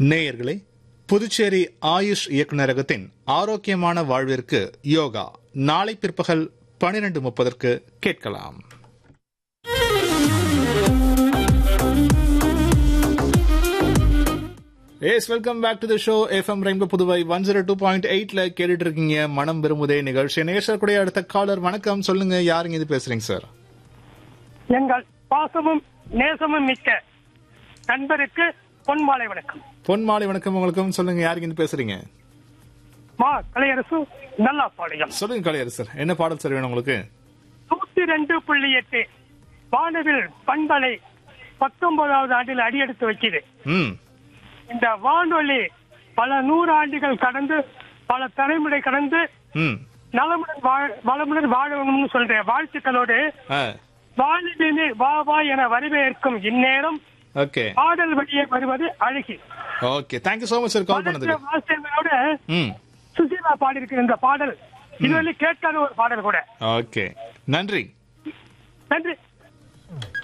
நேயர்களே புதுச்சேரி ஆயுஷ் இயக்குநரகத்தின் ஆரோக்கியமான வாழ்விற்கு யோகா நாளை பிற்பகல் பனிரெண்டு முப்பதற்கு கேட்கலாம் yes welcome back to the show FM rainbow Puduvai one zero two point எயிட்ல கேட்டுட்டு இருக்கீங்க மனம் விரும்புதே நிகழ்ச்சி நேசக்கூடிய அடுத்த காலர் வணக்கம் சொல்லுங்க யாருங்க இது பேசுறீங்க சார் எங்கள் பாசமும் நேசமும் மிக்க நண்பருக்கு பொன்மாலை வணக்கம் பொன் மாலை வணக்கம் உங்களுக்கும் சொல்லுங்க யாருங்க இது பேசுறீங்க மா கலையரசு நல்லா பாளையம் சொல்லுங்க கலையர் சார் என்ன பாடல் சார் வேணும் உங்களுக்கு நூத்தி ரெண்டு புள்ளி எட்டு வானவில் பண்பலை பத்தொன்பதாவது ஆண்டில் அடியெடுத்து வைக்குது ம் இந்த வானொலி பல நூறு ஆண்டுகள் கடந்து பல தலைமுறை கடந்து ம் நலமுடன் வாழ் வளமுடன் வாழணும்னு சொல்றேன் வாழ்த்துக்களோடு ஆ வானிலே வா வா என வரவேற்கும் இந்நேரம் ஓகே பாடல் வழியே வருவது அழகி okay thank you so much sir call பண்ணதுக்கு வாசகங்களோட ம் சுசீலா பாடியிருக்கிற இந்த பாடல் இதுவரை கேட்காத ஒரு பாடல் கூட ஓகே நன்றி நன்றி